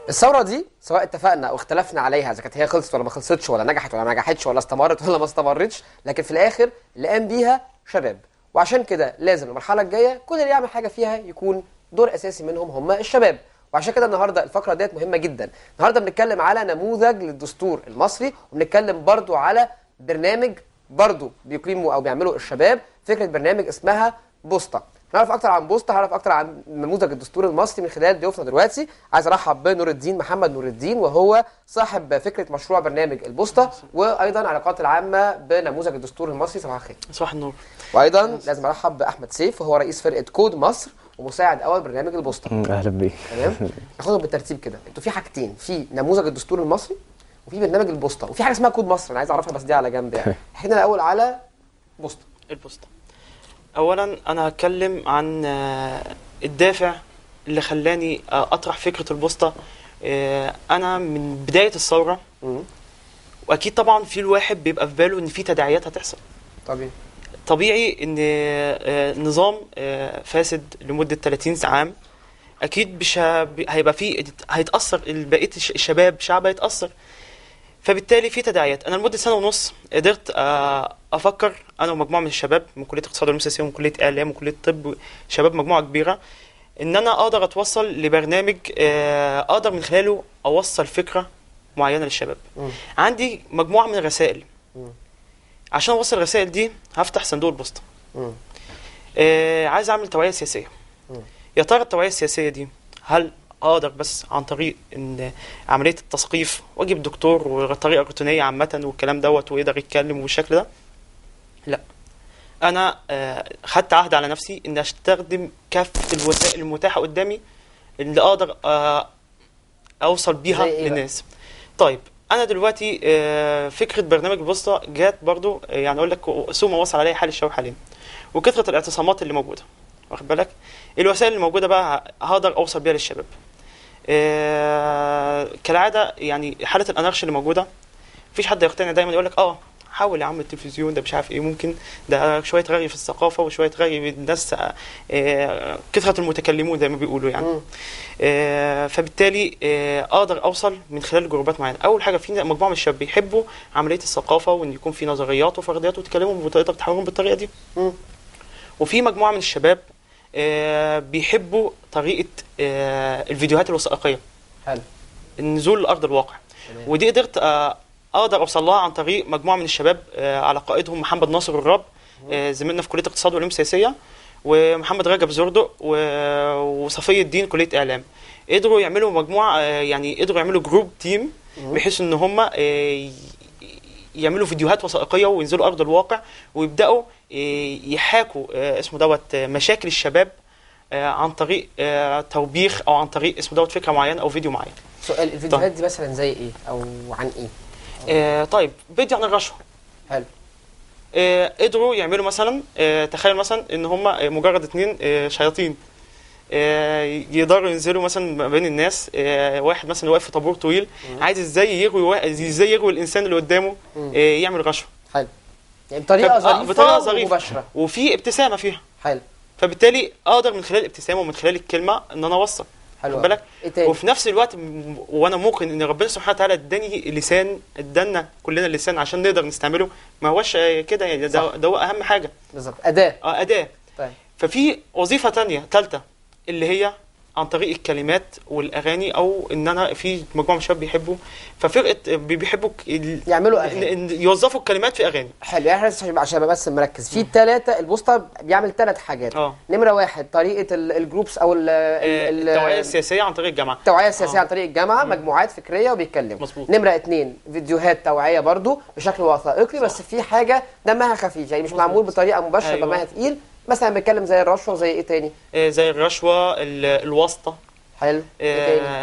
الثوره دي سواء اتفقنا او اختلفنا عليها اذا كانت هي خلصت ولا ما خلصتش ولا نجحت ولا ما نجحتش ولا استمرت ولا ما استمرتش لكن في الاخر اللي قام بيها شباب وعشان كده لازم المرحله الجايه كل اللي يعمل حاجه فيها يكون دور اساسي منهم هم الشباب وعشان كده النهارده الفقره ديت مهمه جدا النهارده بنتكلم على نموذج للدستور المصري وبنتكلم برضو على برنامج برضو بيقيموا او بيعملوا الشباب فكره برنامج اسمها بوسطه هنعرف اكتر عن بوسطه هنعرف اكتر عن نموذج الدستور المصري من خلال ضيوفنا دلوقتي عايز ارحب بنور الدين محمد نور الدين وهو صاحب فكره مشروع برنامج البوسطه وايضا العلاقات العامه بنموذج الدستور المصري صباح الخير صباح النور وايضا لازم ارحب باحمد سيف وهو رئيس فرقه كود مصر ومساعد اول برنامج البوسطه اهلا بيك تمام ناخدهم بالترتيب كده انتوا في حاجتين في نموذج الدستور المصري وفي برنامج البوسطه وفي حاجه اسمها كود مصر انا عايز اعرفها بس دي على جنب يعني احنا الاول على بوسطه البوسطة اولا انا هتكلم عن آه، الدافع اللي خلاني آه، اطرح فكره البوسطه آه، انا من بدايه الثوره مم. واكيد طبعا في الواحد بيبقى في باله ان في تداعيات هتحصل طبيعي طبيعي ان آه، نظام آه، فاسد لمده 30 عام اكيد مش ه- هيبقى فيه هيتاثر بقيه الش- الشباب شعب هيتاثر فبالتالي في تداعيات انا لمده سنه ونص قدرت آه، افكر انا ومجموعه من الشباب من كليه اقتصاد والعلوم السياسيه ومن كليه اعلام وكليه طب شباب مجموعه كبيره ان انا اقدر اتوصل لبرنامج آه، اقدر من خلاله اوصل فكره معينه للشباب مم. عندي مجموعه من الرسائل مم. عشان اوصل الرسائل دي هفتح صندوق البوسطه مم. آه، عايز اعمل توعيه سياسيه مم. يا ترى التوعيه السياسيه دي هل اقدر بس عن طريق ان عمليه التثقيف واجيب دكتور وطريقه روتينيه عامه والكلام دوت ويقدر يتكلم بالشكل ده لا انا آه، خدت عهد على نفسي ان استخدم كافه الوسائل المتاحه قدامي اللي اقدر آه، اوصل بيها زي إيه بقى؟ للناس طيب انا دلوقتي آه، فكره برنامج البوسطه جات برضو آه، يعني اقول لك سوء ما وصل عليه حال الشباب حاليا وكثره الاعتصامات اللي موجوده واخد بالك الوسائل اللي موجوده بقى هقدر اوصل بيها للشباب آه، كالعاده يعني حاله الانارشيا اللي موجوده مفيش حد يقتنع دايما يقول لك اه حاول يا عم التلفزيون ده مش عارف ايه ممكن ده شويه رغي في الثقافه وشويه رغي في الناس آه، كثره المتكلمون زي ما بيقولوا يعني مم. آه، فبالتالي آه، اقدر اوصل من خلال جروبات معينه اول حاجه في مجموعه من الشباب بيحبوا عمليه الثقافه وان يكون في نظريات وفرضيات وتكلموا بطريقه بتحاورهم بالطريقه دي مم. وفي مجموعه من الشباب آه، بيحبوا طريقه آه، الفيديوهات الوثائقيه حلو النزول لارض الواقع تمام. ودي قدرت آه، اقدر اوصل لها عن طريق مجموعه من الشباب آه، على قائدهم محمد ناصر الراب آه، زميلنا في كليه اقتصاد وعلوم سياسيه ومحمد رجب زردق و- وصفي الدين كليه اعلام قدروا يعملوا مجموعه آه، يعني قدروا يعملوا جروب تيم بحيث ان هم آه، ي- يعملوا فيديوهات وثائقيه وينزلوا ارض الواقع ويبداوا آه، يحاكوا آه، اسمه دوت آه، مشاكل الشباب آه، عن طريق آه، توبيخ او عن طريق اسمه دوت فكره معينه او فيديو معين سؤال الفيديوهات دي مثلا زي ايه او عن ايه آه، طيب فيديو عن الرشوه حلو آه، قدروا يعملوا مثلا آه، تخيل مثلا ان هم آه، مجرد اتنين آه، شياطين آه، يقدروا ينزلوا مثلا ما بين الناس آه، واحد مثلا واقف في طابور طويل عايز ازاي يغوي واحد ازاي يغوي الانسان اللي قدامه مم. آه، يعمل رشوه حلو يعني بطريقه فب- آه، ظريفه بطريقة ظريفة. ومباشره وفي ابتسامه فيها حلو فبالتالي اقدر من خلال الابتسامه ومن خلال الكلمه ان انا اوصل حلو خد بالك ايه تاني وفي نفس الوقت م- وانا موقن ان ربنا سبحانه وتعالى اداني لسان ادانا كلنا اللسان عشان نقدر نستعمله ما هوش آه، كده يعني صح. ده, ده هو اهم حاجه بالظبط اداه اه اداه طيب ففي وظيفه تانية ثالثه اللي هي عن طريق الكلمات والاغاني او ان انا في مجموعه من الشباب بيحبوا ففرقه بي- بيحبوا ك- ال- يعملوا إن- اغاني إن يوظفوا الكلمات في اغاني حلو يعني احنا عشان عشان أبقى بس مركز في ثلاثه البوسطه بيعمل ثلاث حاجات اه نمره واحد طريقه ال- الجروبس او ال- آه، ال- التوعيه السياسيه عن طريق الجامعه التوعيه السياسيه آه. عن طريق الجامعه مجموعات فكريه وبيتكلموا مظبوط. نمره اتنين فيديوهات توعيه برضو بشكل وثائقي بس في حاجه دمها خفيف يعني مش مظبوط. معمول بطريقه مباشره أيوة. دمها تقيل مثلا بيتكلم زي الرشوه زي ايه تاني آه، زي الرشوه ال- الواسطه حلو ايه آه، تاني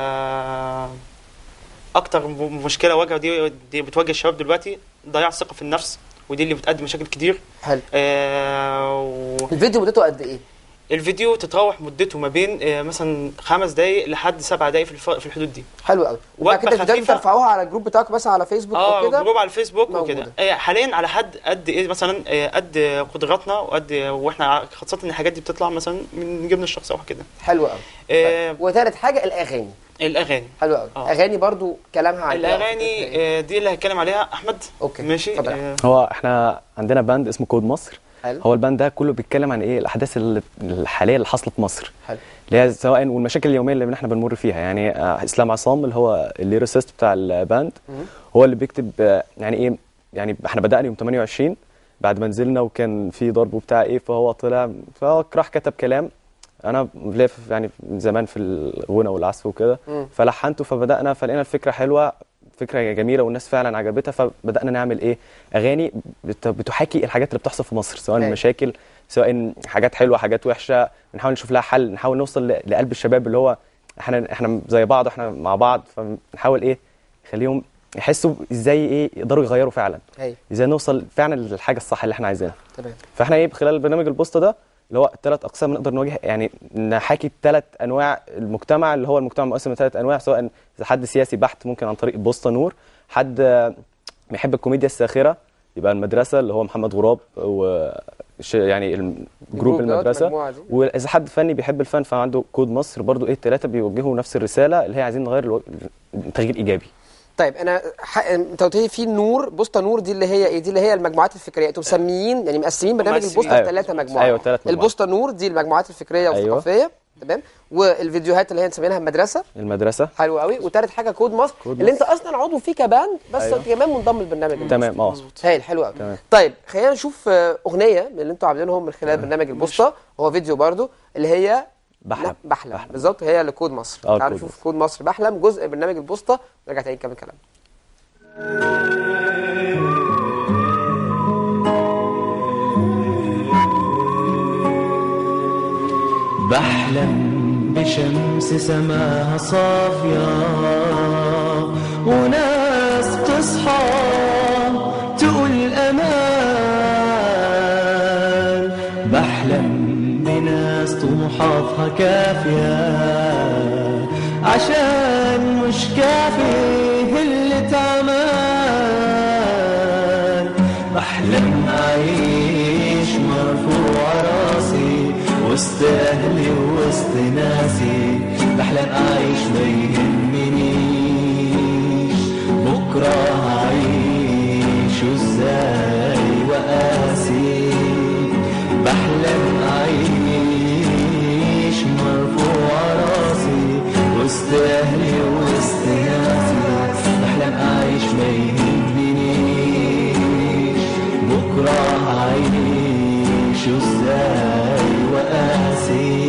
آه، اكتر م- مشكله واجهه دي, دي بتواجه الشباب دلوقتي ضياع الثقه في النفس ودي اللي بتؤدي مشاكل كتير حلو آه، و- الفيديو مدته قد ايه الفيديو تتراوح مدته ما بين آه، مثلا خمس دقائق لحد سبع دقائق في الف- في الحدود دي حلو قوي وبعد وجبة كده الفيديوهات خفيفة. بترفعوها على الجروب بتاعك مثلا على فيسبوك او اه كده جروب على الفيسبوك موجودة. وكده آه، حاليا على حد قد ايه مثلا آه، قد قدراتنا وقد واحنا خاصه ان الحاجات دي بتطلع مثلا من جبن الشخص او كده حلو قوي آه، وثالث حاجه الاغاني الاغاني حلو قوي آه. اغاني برضو كلامها عن إيه؟ الاغاني آه، دي اللي هيتكلم عليها احمد أوكي. ماشي اتفضل. آه، هو احنا عندنا باند اسمه كود مصر حلو هو الباند ده كله بيتكلم عن ايه الاحداث اللي- الحاليه اللي حصلت في مصر حلو اللي هي سواء والمشاكل اليوميه اللي احنا بنمر فيها يعني آه، اسلام عصام اللي هو الليريسيست بتاع الباند مم. هو اللي بيكتب آه، يعني ايه يعني احنا بدانا يوم 28 بعد ما نزلنا وكان في ضرب وبتاع ايه فهو طلع فهو راح كتب كلام انا ليا في- يعني من زمان في الغنى والعزف وكده مم. فلحنته فبدانا فلقينا الفكره حلوه فكره جميله والناس فعلا عجبتها فبدانا نعمل ايه اغاني بت- بتحاكي الحاجات اللي بتحصل في مصر سواء أيوة. المشاكل سواء حاجات حلوه حاجات وحشه بنحاول نشوف لها حل نحاول نوصل ل- لقلب الشباب اللي هو احنا احنا زي بعض احنا مع بعض فنحاول ايه نخليهم يحسوا ازاي ايه يقدروا يغيروا فعلا هاي ازاي نوصل فعلا للحاجه الصح اللي احنا عايزينها تمام فاحنا ايه خلال برنامج البوسطه ده اللي هو ثلاث اقسام نقدر نواجه يعني نحاكي ثلاث انواع المجتمع اللي هو المجتمع مقسم لثلاث انواع سواء إذا حد سياسي بحت ممكن عن طريق بوسطه نور حد آه، بيحب الكوميديا الساخره يبقى المدرسه اللي هو محمد غراب و ش- يعني الم- جروب دوت، المدرسه المجموعة دي. واذا حد فني بيحب الفن فعنده كود مصر برضو ايه الثلاثه بيوجهوا نفس الرساله اللي هي عايزين نغير الو... تغيير ايجابي طيب انا ح... انت قلت لي في نور بوسطه نور دي اللي هي ايه دي اللي هي المجموعات الفكريه انتوا مسميين يعني مقسمين برنامج مقسمين. البوسطه أيوة. ثلاثه مجموعات أيوة، تلات مجموعات. البوسطه نور دي المجموعات الفكريه أيوة. والثقافيه تمام والفيديوهات اللي هي مسمينها مدرسه المدرسه حلو قوي وثالث حاجه كود مصر كود اللي انت اصلا عضو فيه كباند بس أيوة. انت كمان منضم للبرنامج ده. تمام اه هايل حلو قوي تمام. طيب خلينا نشوف آه، اغنيه من اللي انتوا عاملينهم من خلال برنامج البوسطه هو فيديو برضو اللي هي بحلم لا، بحلم, بحلم. بالظبط هي لكود مصر آه، تعالوا كود نشوف كود مصر بحلم جزء من برنامج البوسطه ونرجع تاني نكمل كلام بحلم بشمس سماها صافية وناس تصحى تقول أمان بحلم بناس طموحاتها كافية عشان مش كافي اللي تعمل بحلم أعيش مرفوع راسي وسط أهلي ووسط ناسي بحلم أعيش ما يهمنيش بكرة هعيش ازاي وقاسي بحلم أعيش مرفوع راسي وسط أهلي ووسط ناسي بحلم أعيش ما يهمنيش بكرة هعيش ازاي وقاسي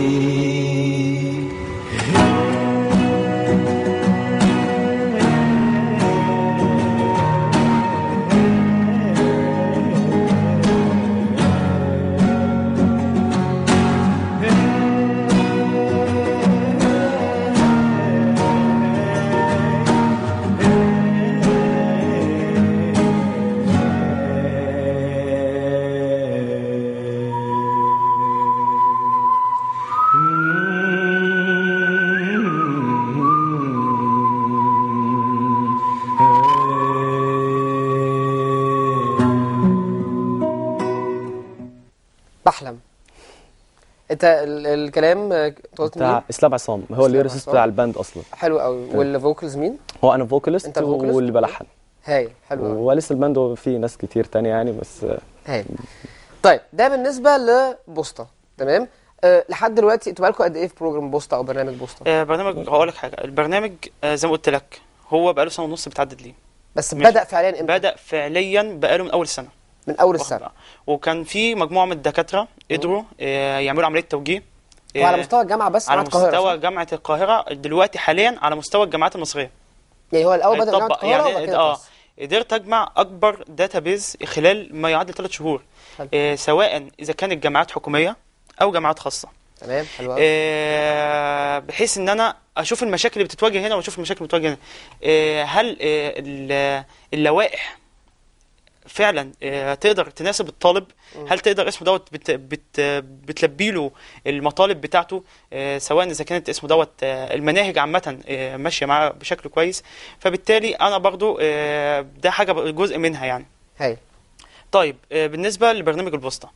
بحلم انت ال- الكلام آه، قلت مين؟ بتاع اسلام عصام هو الليريسيست عصام. بتاع الباند اصلا حلو قوي والفوكالز مين؟ هو انا فوكاليست أنت الفوكاليست؟ واللي بلحن هايل حلو قوي ولسه الباند هو فيه ناس كتير تانية يعني بس آه، هايل طيب ده بالنسبه لبوسطه تمام أه لحد دلوقتي انتوا بقالكم قد ايه في بروجرام بوسطه او برنامج بوسطه؟ آه، برنامج هقول لك حاجه البرنامج آه، زي ما قلت لك هو بقاله سنه ونص بتعدد ليه بس ماشي. بدا فعليا امتى؟ بدا فعليا بقاله من اول السنه من اول واخد السنه بقى. وكان في مجموعه من الدكاتره قدروا آه، يعملوا عمليه توجيه وعلى آه، مستوى الجامعه بس على جامعة القاهرة، مستوى صح؟ جامعه القاهره دلوقتي حاليا على مستوى الجامعات المصريه يعني هو الاول بدا جامعه هيطبق القاهره وبعد يعني كده اه بس. قدرت اجمع اكبر داتابيز خلال ما يعادل ثلاث شهور حلو. آه، سواء اذا كانت جامعات حكوميه او جامعات خاصه تمام حلو قوي آه، بحيث ان انا اشوف المشاكل اللي بتتواجه هنا واشوف المشاكل اللي بتتواجه هنا آه، هل آه، ال- اللوائح فعلا آه، تقدر تناسب الطالب هل تقدر اسمه دوت بت بت بتلبي له المطالب بتاعته آه، سواء اذا كانت اسمه دوت آه، المناهج عامه آه، ماشيه معاه بشكل كويس فبالتالي انا برضو آه، ده حاجه جزء منها يعني هايل طيب آه، بالنسبه لبرنامج البوسطه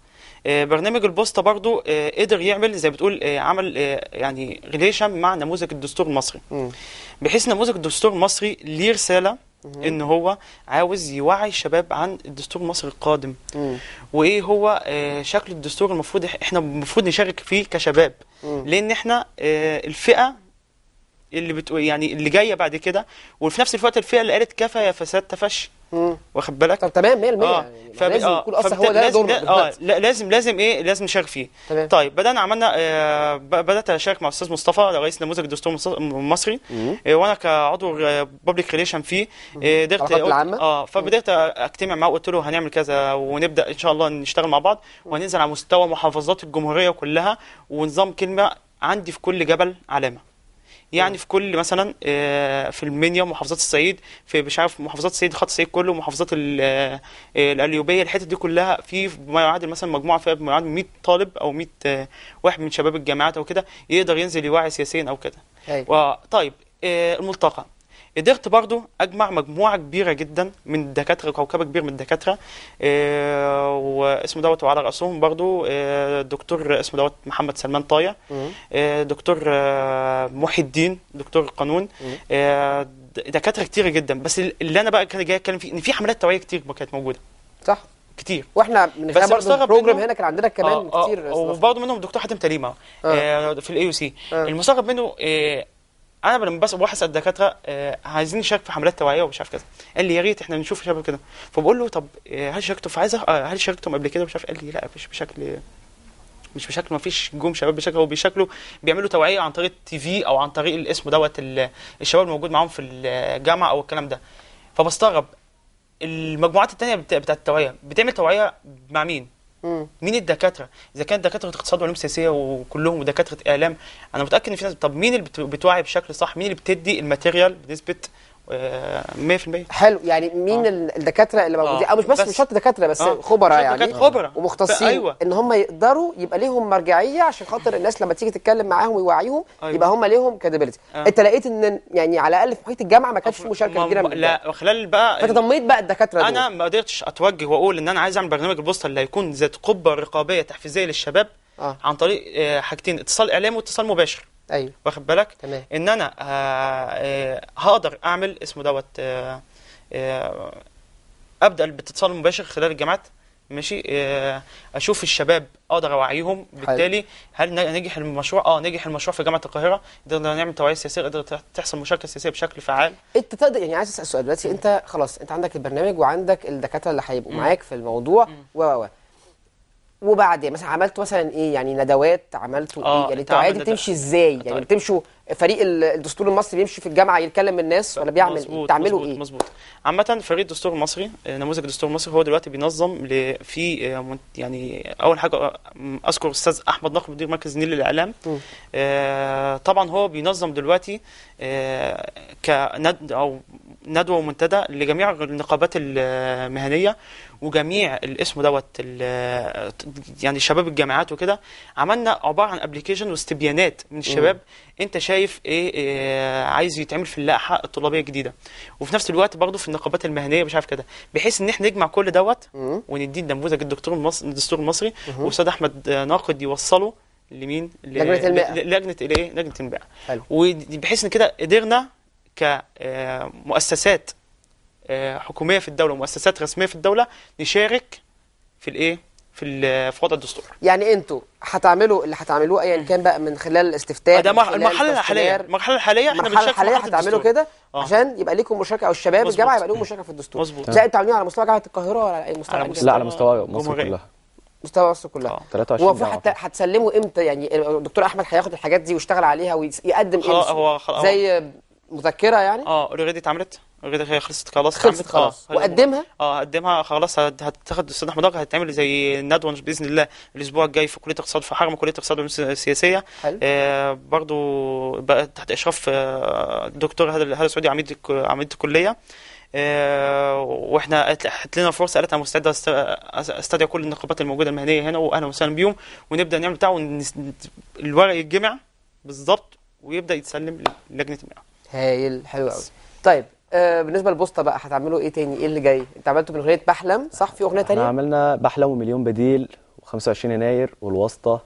آه، برنامج البوسطه برضو آه، قدر يعمل زي بتقول آه، عمل آه، يعني ريليشن مع نموذج الدستور المصري مم. بحيث نموذج الدستور المصري ليه رساله ان هو عاوز يوعي الشباب عن الدستور المصري القادم مم. وايه هو آه، شكل الدستور المفروض إح- احنا المفروض نشارك فيه كشباب مم. لان احنا آه، الفئه اللي بتقول يعني اللي جايه بعد كده وفي نفس الوقت الفئه اللي قالت كفى يا فساد تفشي مم. واخد بالك طب تمام 100% اه يعني فب- لازم آه، يكون اصلا فبت- هو ده لازم دورنا لا- اه بالظبط. لا لازم لازم ايه لازم نشارك فيه تمام طيب بدانا عملنا آه، ب- بدات اشارك مع الاستاذ مصطفى رئيس نموذج الدستور المص- المصري آه، وانا كعضو بابليك ريليشن فيه آه، قدرت العلاقات قلت- العامة؟ اه فبدات اجتمع معاه وقلت له هنعمل كذا ونبدا ان شاء الله نشتغل مع بعض وهننزل على مستوى محافظات الجمهوريه كلها ونظام كلمه عندي في كل جبل علامه يعني في كل مثلا آه، في المنيا محافظات الصعيد في مش عارف محافظات الصعيد خط الصعيد كله محافظات ال- آه، القليوبيه الحتت دي كلها في ما يعادل مثلا مجموعه فيها بما يعادل 100 طالب او 100 آه، واحد من شباب الجامعات او كده يقدر ينزل يوعي سياسيا او كده هاي. وطيب آه، الملتقى قدرت برضو اجمع مجموعه كبيره جدا من الدكاتره كوكبه كبير من الدكاتره آه، واسمه دوت وعلى راسهم برضو آه، دكتور اسمه دوت محمد سلمان طايع مم. آه، دكتور آه، محي الدين دكتور قانون آه، د- دكاتره كتيره جدا بس اللي انا بقى كان جاي اتكلم فيه ان في حملات توعيه كتير كانت موجوده صح كتير واحنا من بس خلال برضه مستغرب البروجرام منه- هنا كان عندنا كمان آه، آه، كتير استضافات. وبرضه منهم الدكتور حاتم تليمه آه. في الاي يو سي آه. المستغرب منه آه، انا لما بس بروح اسال الدكاتره آه، عايزين نشارك في حملات توعيه ومش عارف كذا قال لي يا ريت احنا نشوف شباب كده فبقول له طب آه، هل شاركتوا في عايز أ- آه، هل شاركتم قبل كده مش عارف قال لي لا مش بشكل مش بشكل ما فيش جم شباب بشكل هو بشكله بيعملوا توعيه عن طريق التي في او عن طريق الاسم دوت ال- الشباب الموجود معاهم في الجامعه او الكلام ده فبستغرب المجموعات التانية بتا- بتاعت التوعيه بتعمل توعيه مع مين؟ مم. مين الدكاتره؟ اذا كانت دكاتره اقتصاد وعلوم سياسيه وكلهم ودكاتره اعلام انا متاكد ان في ناس طب مين اللي بت- بتوعي بشكل صح؟ مين اللي بتدي الماتيريال بنسبه آه، 100%؟ حلو يعني مين آه. ال- الدكاتره اللي موجودين آه. او مش بس بس- مش شرط دكاتره بس آه. خبراء مش شرط يعني دكاترة، خبراء. ومختصين أيوة. ان هم يقدروا يبقى ليهم مرجعيه عشان خاطر الناس لما تيجي تتكلم معاهم ويوعيهم أيوة. يبقى هم ليهم كريديبيلتي آه. انت لقيت ان يعني على الاقل في محيط الجامعه ما كانش في مشاركه ما- كبيره من الدكاترة. لا خلال بقى فانت ضميت بقى الدكاتره دول انا ما قدرتش اتوجه واقول ان انا عايز اعمل برنامج البوسطه اللي هيكون ذات قبه رقابيه تحفيزيه للشباب اه عن طريق آه، حاجتين اتصال اعلامي واتصال مباشر ايوه واخد بالك تمام ان انا آه، آه، هقدر اعمل اسمه دوت آه، آه، ابدا بالاتصال المباشر خلال الجامعات ماشي آه، اشوف الشباب اقدر اوعيهم بالتالي هل ن- نجح المشروع اه نجح المشروع في جامعه القاهره قدرنا نعمل توعيه سياسيه قدرت تحصل مشاركه سياسيه بشكل فعال انت تقدر يعني عايز اسال سؤال دلوقتي انت خلاص انت عندك البرنامج وعندك الدكاتره اللي هيبقوا معاك في الموضوع و و و وبعدين مثلا عملتوا مثلا ايه يعني ندوات عملتوا آه، ايه يعني اتعمل التوعيه دي ندوات. بتمشي ازاي يعني طيب. بتمشوا فريق ال- الدستور المصري بيمشي في الجامعه يتكلم الناس ولا بيعمل ايه مظبوط بتعملوا مظبوط ايه مظبوط عامة فريق الدستور المصري آه، نموذج الدستور المصري هو دلوقتي بينظم ل- في آه، من- يعني اول حاجه آه، م- اذكر الاستاذ احمد نقب مدير مركز النيل للاعلام مم. آه، طبعا هو بينظم دلوقتي آه، كند او ندوه ومنتدى لجميع النقابات المهنيه وجميع الاسم دوت ال- يعني شباب الجامعات وكده عملنا عباره عن ابلكيشن واستبيانات من الشباب انت شايف ايه, إيه عايز يتعمل في اللائحه الطلابيه الجديده وفي نفس الوقت برضه في النقابات المهنيه مش عارف كده بحيث ان احنا نجمع كل دوت مم. ونديه نموذج الدكتور المصري الدستور المصري واستاذ احمد ناقد يوصله لمين؟ ل- لجنة المئة. ل- لجنه الايه؟ لجنه المئة حلو وبحيث ان كده قدرنا كمؤسسات حكوميه في الدوله ومؤسسات رسميه في الدوله نشارك في الايه؟ في ال- في وضع الدستور يعني انتوا هتعملوا اللي هتعملوه ايا كان بقى من خلال الاستفتاء ده من مر- خلال المرحله الحاليه الكوستينير، المرحله الحاليه احنا المرحله بنشارك في الحاليه مرحلة هتعملوا الدستور. كده آه. عشان يبقى ليكم مشاركه او الشباب مظبوط. الجامعه يبقى لهم مشاركه في الدستور مظبوط. لا انتوا عاملينه على مستوى جامعه القاهره ولا على اي مستوى على عندك؟ مستوى- لا على مستوى مصر جمهورية. كلها مستوى مصر كلها آه. 23 هو المفروض جامعة حتى هتسلموا امتى يعني الدكتور احمد هياخد الحاجات دي ويشتغل عليها ويقدم ايه خلاص هو خلاص زي مذكره يعني اه اوريدي اتعملت اوريدي هي خلصت خلاص خلصت اتعملت. خلاص آه. وقدمها اه قدمها خلاص هت- هتاخد الاستاذ احمد ضاغ هتعمل زي ندوه باذن الله الاسبوع الجاي في كليه اقتصاد في حرم كليه اقتصاد والعلوم السياسيه حلو آه برضو بقى تحت اشراف آه، الدكتور هذا هذا سعودي عميد الك- عميد الكليه آه واحنا قالت- قالت لنا فرصه قالت انا مستعده أست- استدعي كل النقابات الموجوده المهنيه هنا واهلا وسهلا بيهم ونبدا نعمل بتاع ونس- الورق يتجمع بالظبط ويبدا يتسلم للجنه المئة هايل حلو قوي طيب آه بالنسبه للبوسطه بقى هتعملوا ايه تاني ايه اللي جاي انت عملتوا من اغنيه بحلم صح في اغنيه احنا تانية عملنا بحلم ومليون بديل و25 يناير والواسطه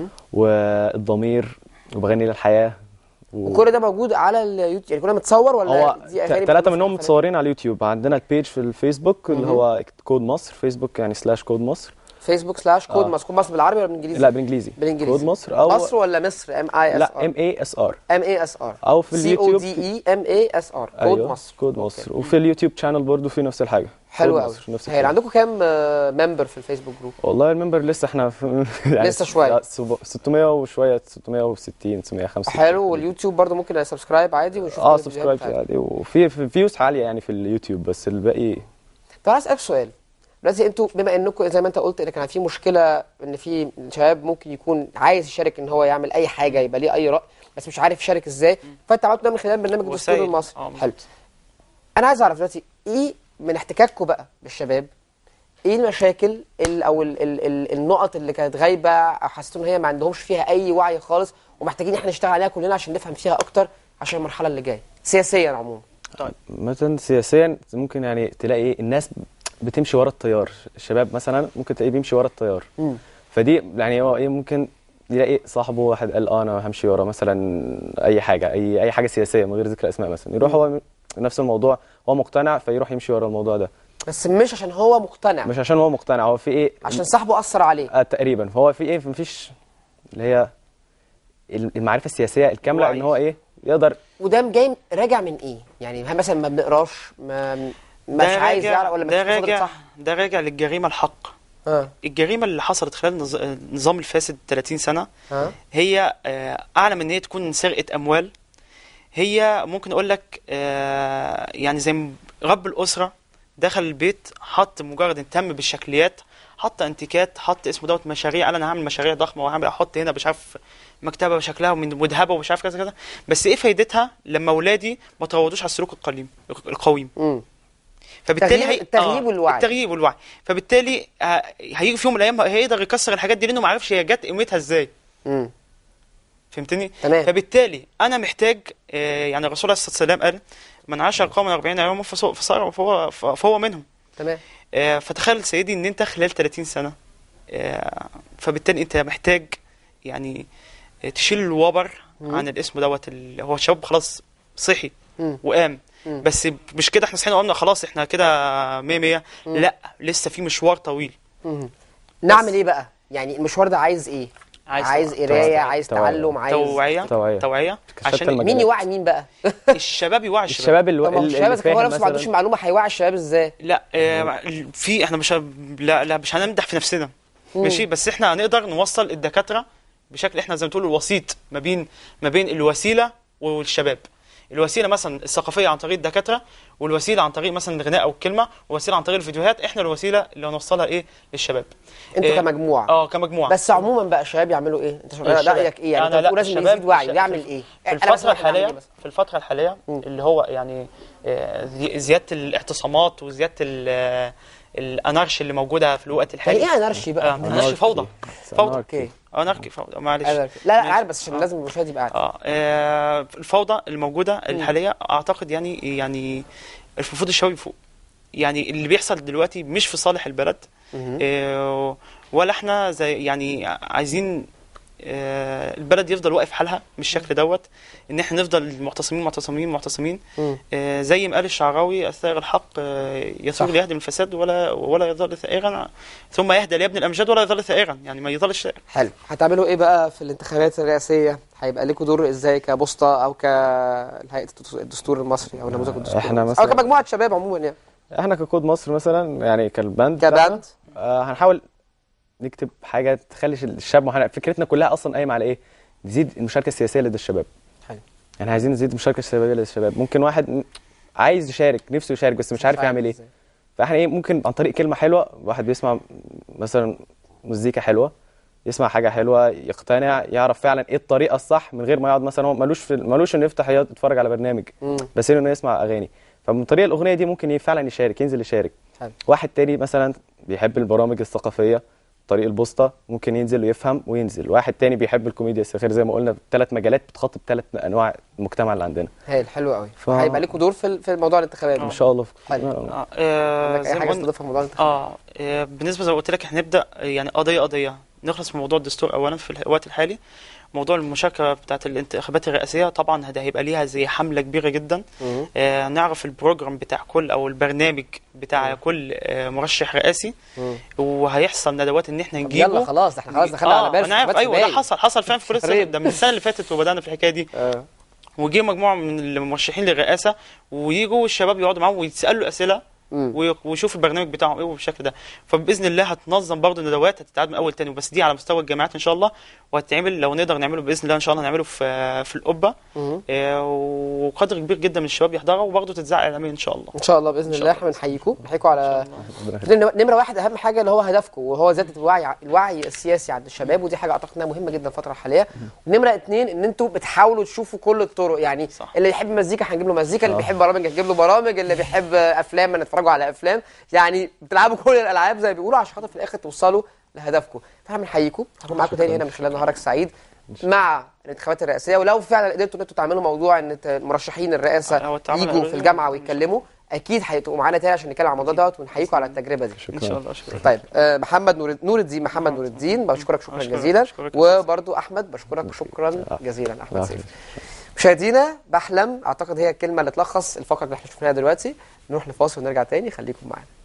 والضمير وبغني للحياه و... وكل ده موجود على اليوتيوب يعني كله متصور ولا هو دي اغاني ثلاثة بتبقى منهم في متصورين على اليوتيوب عندنا البيج في الفيسبوك اللي هو كود مصر فيسبوك يعني سلاش كود مصر فيسبوك سلاش كود آه. مصر كود مصر بالعربي ولا بالانجليزي؟ لا بالانجليزي بالانجليزي كود مصر او مصر ولا مصر ام اي اس لا ام اي اس ار ام اي اس ار أو في سي او اليوتيوب دي اي ام اي اس ار كود أيوه، مصر كود مصر وفي اليوتيوب شانل برضو في نفس الحاجه حلو كود قوي مصر نفس هي الحاجه عندكم كام ممبر في الفيسبوك جروب؟ والله الممبر لسه احنا في يعني لسه شوية. لا، سب- 600 وشويه 660 665 حلو واليوتيوب برضو ممكن سبسكرايب عادي ونشوف اه كل الفيديوهات سبسكرايب بتاعتك. عادي وفي في فيوز عاليه يعني في اليوتيوب بس الباقي طب عايز اسالك سؤال دلوقتي انتوا بما انكم زي ما انت قلت ان كان في مشكله ان في شباب ممكن يكون عايز يشارك ان هو يعمل اي حاجه يبقى ليه اي راي بس مش عارف يشارك ازاي فانت عملت ده من خلال برنامج الدستور وسائل. المصري آه، حلو انا عايز اعرف دلوقتي ايه من احتكاككم بقى بالشباب ايه المشاكل ال او ال ال ال النقط اللي كانت غايبه او حسيتوا ان هي ما عندهمش فيها اي وعي خالص ومحتاجين احنا نشتغل عليها كلنا عشان نفهم فيها اكتر عشان المرحله اللي جايه سياسيا عموما مثلا سياسيا ممكن يعني تلاقي الناس بتمشي ورا التيار الشباب مثلا ممكن تلاقيه بيمشي ورا التيار مم. فدي يعني هو ايه ممكن يلاقي صاحبه واحد قال اه انا همشي ورا مثلا اي حاجه اي اي حاجه سياسيه من غير ذكر اسماء مثلا يروح هو نفس الموضوع هو مقتنع فيروح يمشي ورا الموضوع ده بس مش عشان هو مقتنع مش عشان هو مقتنع هو في ايه عشان صاحبه اثر عليه آه تقريبا فهو في ايه مفيش اللي هي المعرفه السياسيه الكامله وعي. ان هو ايه يقدر وده جاي راجع من ايه؟ يعني هل مثلا ما بنقراش ما مش ده عايز راجع- يعرف ولا ده مش فاضل راجع صح؟ ده راجع للجريمه الحق اه الجريمه اللي حصلت خلال النظ- النظام الفاسد 30 سنه ها هي آه، اعلى من ان هي تكون سرقه اموال هي ممكن اقول لك آه، يعني زي م- رب الاسره دخل البيت حط مجرد اهتم بالشكليات حط انتيكات حط اسمه دوت مشاريع قال انا هعمل مشاريع ضخمه وهعمل احط هنا مش عارف مكتبه بشكلها من مذهبه ومش عارف كذا كذا بس ايه فايدتها لما اولادي ما تروضوش على السلوك القليم القويم امم فبالتالي التغيير- هي... التغييب والوعي. التغييب والوعي فبالتالي آه، هيجي في يوم من الايام هيقدر يكسر الحاجات دي لانه ما عرفش هي جت قيمتها ازاي امم فهمتني تمام. فبالتالي انا محتاج آه، يعني الرسول عليه الصلاه والسلام قال من عاش قوما 40 يوما فصو- فصار فهو فهو منهم تمام آه، فتخيل سيدي ان انت خلال 30 سنه آه، فبالتالي انت محتاج يعني آه، تشيل الوبر عن الاسم دوت اللي هو الشباب خلاص صحي مم. وقام مم. بس مش كده احنا صحينا وقمنا خلاص احنا كده 100 100 لا لسه في مشوار طويل مم. نعمل ايه بقى؟ يعني المشوار ده عايز ايه؟ عايز عايز توعية. قرايه عايز توعية. تعلم عايز توعيه توعية. توعيه كشتى عشان المجالات. مين يوعي مين بقى؟ الشباب يوعي الشباب الشباب اللي, طب ما هو اللي الشباب إذا كان هو فاهم نفسه ما عندوش مثلاً- المعلومه هيوعي الشباب ازاي؟ لا آه في احنا مش هب- لا لا مش هنمدح في نفسنا ماشي بس احنا هنقدر نوصل الدكاتره بشكل احنا زي ما تقول الوسيط ما بين ما بين الوسيله والشباب الوسيله مثلا الثقافيه عن طريق الدكاتره والوسيله عن طريق مثلا الغناء او الكلمه والوسيله عن طريق الفيديوهات احنا الوسيله اللي هنوصلها ايه للشباب انتوا إيه، كمجموعه اه كمجموعه بس عموما بقى الشباب يعملوا ايه؟ انت شغال الشباب. رايك ايه؟ يعني أنا انت لا، بتقول لازم الشباب- يزيد وعي الش- يعمل في- ايه؟ في أنا الفترة بسمعك أنا أعمل الحالية إيه بس؟ في الفترة الحالية اللي هو يعني آه، زي- زيادة الاعتصامات وزيادة ال- الأنارشي اللي موجودة في الوقت الحالي يعني ايه انارشي آه، بقى؟ أنارشي فوضى فوضى اوكي أناركي فوضى معلش لا لا ماشي. عارف بس عشان آه. لازم المشاهد يبقى عارف اه آه، الفوضى الموجودة الحالية أعتقد يعني يعني المفروض الشباب يفوق يعني اللي بيحصل دلوقتي مش في صالح البلد مهم. آه، ولا احنا زي يعني عايزين آه، البلد يفضل واقف حالها بالشكل دوت ان احنا نفضل معتصمين معتصمين معتصمين مم. آه، زي ما قال الشعراوي الثائر الحق آه، يثور صح. ليهدم الفساد ولا ولا يظل ثائرا ثم يهدى ليبني الامجاد ولا يظل ثائرا يعني ما يظلش ثائر حلو هتعملوا ايه بقى في الانتخابات الرئاسيه؟ هيبقى لكم دور ازاي كبوسطه او كهيئه الدستور المصري او نموذج الدستور إحنا المصري؟ او مثلاً- كمجموعه شباب عموما يعني احنا ككود مصر مثلا يعني كالباند كباند؟ بتاعنا، آه هنحاول نكتب حاجه تخلي الشاب محل... فكرتنا كلها اصلا قايمه على ايه؟ نزيد المشاركه السياسيه لدى الشباب حلو. يعني عايزين نزيد المشاركه السياسيه لدى الشباب ممكن واحد م- عايز يشارك نفسه يشارك بس مش عارف يعمل ايه إزاي. فاحنا ايه ممكن عن طريق كلمه حلوه واحد بيسمع مثلا مزيكا حلوه يسمع حاجه حلوه يقتنع يعرف فعلا ايه الطريقه الصح من غير ما يقعد مثلا هو ملوش في ملوش انه يفتح يقعد يتفرج على برنامج مم. بس انه يسمع اغاني فمن طريق الاغنيه دي ممكن ي- فعلا يشارك ينزل يشارك حلو. واحد تاني مثلا بيحب البرامج الثقافيه طريق البوسطه ممكن ينزل ويفهم وينزل واحد تاني بيحب الكوميديا الساخره زي ما قلنا ثلاث مجالات بتخاطب ثلاث انواع المجتمع اللي عندنا هايل حلو قوي ف- هيبقى لكم دور في في موضوع الانتخابات ان شاء الله في حلو. آه، آه، عندك زي اي ما حاجه قلنا تضيفها في موضوع الانتخابات اه آه، بالنسبه زي ما قلت لك احنا نبدا يعني قضيه قضيه نخلص من موضوع الدستور اولا في الوقت الحالي موضوع المشاركه بتاعت الانتخابات الرئاسيه طبعا ده هيبقى ليها زي حمله كبيره جدا مم. آه نعرف البروجرام بتاع كل او البرنامج بتاع كل آه مرشح رئاسي مم. وهيحصل ندوات ان احنا طب نجيبه يلا خلاص احنا خلاص دخلنا على بال انا عارف ايوه ده حصل حصل فعلا في كل السنة- ده من السنه اللي فاتت وبدانا في الحكايه دي آه. وجي مجموعه من المرشحين للرئاسه ويجوا الشباب يقعدوا معاهم ويتسالوا اسئله مم. وي- ويشوفوا البرنامج بتاعهم ايه بالشكل ده فباذن الله هتنظم برضه ندوات هتتعاد من اول تاني بس دي على مستوى الجامعات ان شاء الله وهتتعمل لو نقدر نعمله باذن الله ان شاء الله نعمله في في القبه مم. آه، وقدر كبير جدا من الشباب يحضروا وبرضه تتذاع اعلاميا ان شاء الله ان شاء الله باذن إن شاء الله الله. احنا بنحييكم بنحييكم على ربنا يخليك. لأن نمره واحد اهم حاجه اللي هو هدفكم وهو زياده الوعي الوعي السياسي عند الشباب ودي حاجه اعتقد انها مهمه جدا الفتره الحاليه ونمره اتنين ان انتوا بتحاولوا تشوفوا كل الطرق يعني صح. اللي يحب مزيكا هنجيب له مزيكا اللي بيحب برامج هنجيب له برامج اللي بيحب افلام هنتفرجوا على افلام يعني بتلعبوا كل الالعاب زي ما بيقولوا عشان خاطر في الاخر توصلوا لهدفكم فاحنا بنحييكم هنكون معاكم تاني هنا من خلال نهارك سعيد مع الانتخابات الرئاسيه ولو فعلا قدرتوا ان انتوا تعملوا موضوع ان ت- مرشحين الرئاسه هو اتعمل يجوا قبل في كده. الجامعه ويتكلموا اكيد هيبقوا معانا تاني عشان نتكلم عن الموضوع دوت ونحييكم على التجربه دي ان شاء الله شكرا طيب آه، محمد نور نور الدين محمد نور الدين بشكرك شكرا أشكرك- جزيلا أشكرك يا وبرضو احمد بشكرك شكرا جزيلا احمد لا، سيف مشاهدينا بحلم اعتقد هي الكلمه اللي تلخص الفقره اللي احنا شفناها دلوقتي نروح لفاصل ونرجع تاني خليكم معانا